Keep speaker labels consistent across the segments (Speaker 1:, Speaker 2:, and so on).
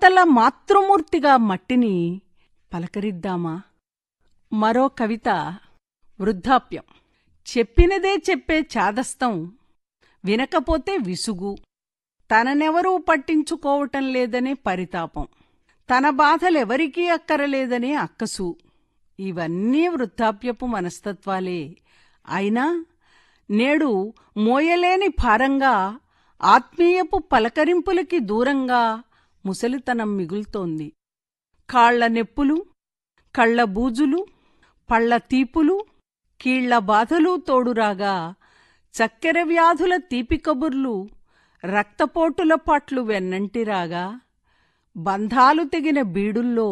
Speaker 1: మమతల మాతృమూర్తిగా మట్టిని పలకరిద్దామా మరో కవిత వృద్ధాప్యం చెప్పినదే చెప్పే చాదస్తం వినకపోతే విసుగు తననెవరూ పట్టించుకోవటం లేదనే పరితాపం తన బాధలెవరికీ అక్కరలేదనే అక్కసు ఇవన్నీ వృద్ధాప్యపు మనస్తత్వాలే అయినా నేడు మోయలేని భారంగా ఆత్మీయపు పలకరింపులకి దూరంగా ముసలితనం మిగులుతోంది కాళ్ల నెప్పులు కళ్ళ బూజులు పళ్ళ తీపులు కీళ్ల బాధలు తోడురాగా చక్కెర వ్యాధుల తీపి కబుర్లు రక్తపోటుల పాట్లు వెన్నంటిరాగా బంధాలు తెగిన బీడుల్లో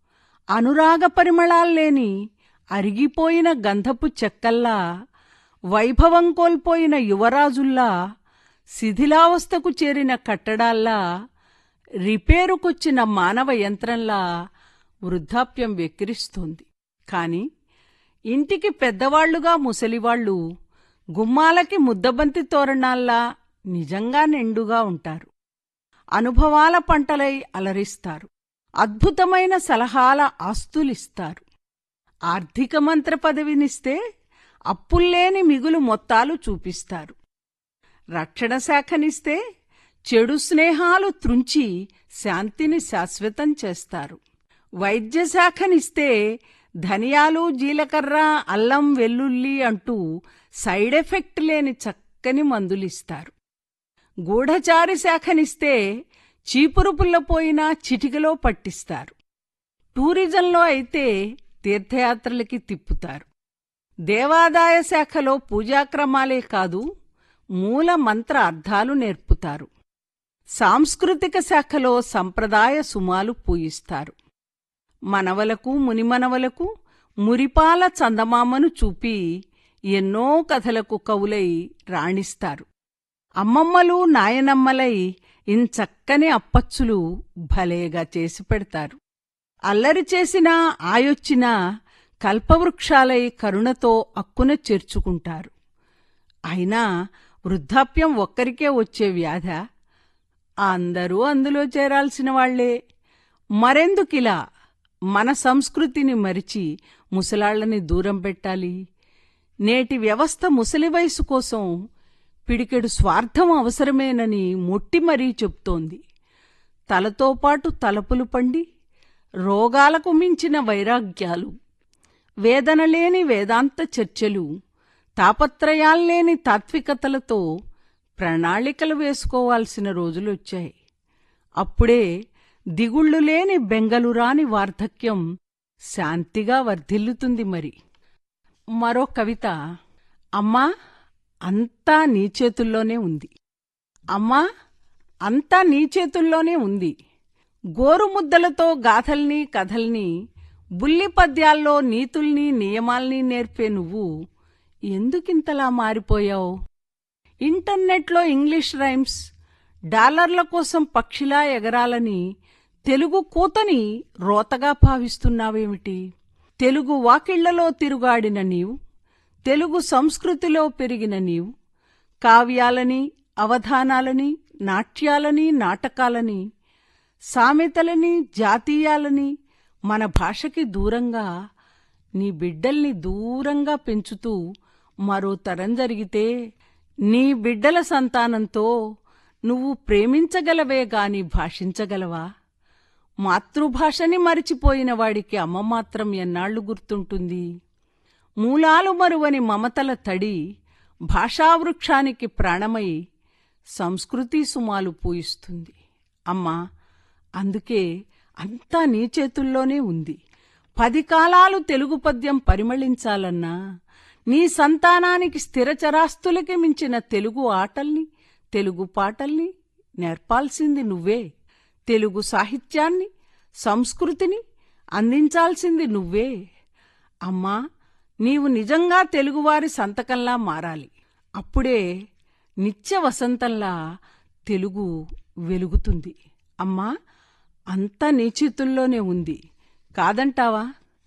Speaker 1: అనురాగ పరిమళాల్లేని అరిగిపోయిన గంధపు చెక్కల్లా వైభవం కోల్పోయిన యువరాజుల్లా శిథిలావస్థకు చేరిన కట్టడాల్లా రిపేరుకొచ్చిన మానవ యంత్రంలా వృద్ధాప్యం వెక్కిరిస్తోంది కాని ఇంటికి పెద్దవాళ్లుగా ముసలివాళ్లు గుమ్మాలకి ముద్దబంతి తోరణాల్లా నిజంగా నిండుగా ఉంటారు అనుభవాల పంటలై అలరిస్తారు అద్భుతమైన సలహాల ఆస్తులిస్తారు ఆర్థిక మంత్ర పదవినిస్తే అప్పుల్లేని మిగులు మొత్తాలు చూపిస్తారు రక్షణ శాఖనిస్తే చెడు స్నేహాలు త్రుంచి శాంతిని శాశ్వతం చేస్తారు వైద్య శాఖనిస్తే ధనియాలు జీలకర్ర అల్లం వెల్లుల్లి అంటూ సైడ్ ఎఫెక్ట్ లేని చక్కని మందులిస్తారు గూఢచారి శాఖనిస్తే చీపురు పుల్లపోయినా చిటికలో పట్టిస్తారు టూరిజంలో అయితే తీర్థయాత్రలకి తిప్పుతారు దేవాదాయ శాఖలో పూజాక్రమాలే కాదు మూల మంత్ర అర్థాలు నేర్పుతారు సాంస్కృతిక శాఖలో సంప్రదాయ సుమాలు పూయిస్తారు మనవలకు మునిమనవలకు మురిపాల చందమామను చూపి ఎన్నో కథలకు కవులై రాణిస్తారు అమ్మమ్మలు నాయనమ్మలై ఇంచక్కని అప్పచ్చులు భలేగా చేసి పెడతారు అల్లరి చేసినా ఆయొచ్చినా కల్పవృక్షాలై కరుణతో అక్కున చేర్చుకుంటారు అయినా వృద్ధాప్యం ఒక్కరికే వచ్చే వ్యాధ అందరూ అందులో చేరాల్సిన వాళ్లే మరెందుకిలా మన సంస్కృతిని మరిచి ముసలాళ్లని దూరం పెట్టాలి నేటి వ్యవస్థ ముసలి వయసు కోసం పిడికెడు స్వార్థం అవసరమేనని మొట్టి మరీ చెప్తోంది తలతో పాటు తలపులు పండి రోగాలకు మించిన వైరాగ్యాలు వేదనలేని వేదాంత చర్చలు తాపత్రయాల్లేని తాత్వికతలతో ప్రణాళికలు వేసుకోవాల్సిన రోజులొచ్చాయి అప్పుడే దిగుళ్ళు లేని బెంగలురాని వార్ధక్యం శాంతిగా వర్ధిల్లుతుంది మరి మరో కవిత అమ్మా అంతా నీ చేతుల్లోనే ఉంది అమ్మా అంతా నీ చేతుల్లోనే ఉంది గోరుముద్దలతో గాథల్ని కథల్ని బుల్లి పద్యాల్లో నీతుల్ని నియమాల్ని నేర్పే నువ్వు ఎందుకింతలా మారిపోయావు ఇంటర్నెట్లో ఇంగ్లీష్ రైమ్స్ డాలర్ల కోసం పక్షిలా ఎగరాలని తెలుగు కూతని రోతగా భావిస్తున్నావేమిటి తెలుగు వాకిళ్లలో తిరుగాడిన నీవు తెలుగు సంస్కృతిలో పెరిగిన నీవు కావ్యాలని అవధానాలని నాట్యాలని నాటకాలని సామెతలని జాతీయాలని మన భాషకి దూరంగా నీ బిడ్డల్ని దూరంగా పెంచుతూ మరో తరం జరిగితే నీ బిడ్డల సంతానంతో నువ్వు ప్రేమించగలవే గాని భాషించగలవా మాతృభాషని మరిచిపోయిన వాడికి అమ్మ మాత్రం ఎన్నాళ్లు గుర్తుంటుంది మూలాలు మరువని మమతల తడి భాషావృక్షానికి ప్రాణమై సంస్కృతి సుమాలు పూయిస్తుంది అమ్మా అందుకే అంతా నీ చేతుల్లోనే ఉంది పది కాలాలు తెలుగు పద్యం పరిమళించాలన్నా నీ సంతానానికి స్థిరచరాస్తులకి మించిన తెలుగు ఆటల్ని తెలుగు పాటల్ని నేర్పాల్సింది నువ్వే తెలుగు సాహిత్యాన్ని సంస్కృతిని అందించాల్సింది నువ్వే అమ్మా నీవు నిజంగా తెలుగువారి సంతకంలా మారాలి అప్పుడే నిత్య వసంతంలా తెలుగు వెలుగుతుంది అమ్మా అంతా నీ చేతుల్లోనే ఉంది కాదంటావా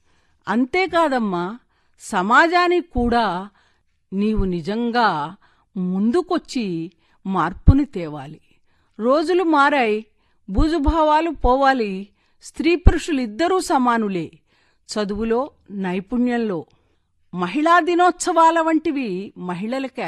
Speaker 1: అంతేకాదమ్మా సమాజానికి కూడా నీవు నిజంగా ముందుకొచ్చి మార్పుని తేవాలి రోజులు మారాయి బూజుభావాలు పోవాలి స్త్రీ పురుషులిద్దరూ సమానులే చదువులో నైపుణ్యంలో మహిళా దినోత్సవాల వంటివి మహిళలకి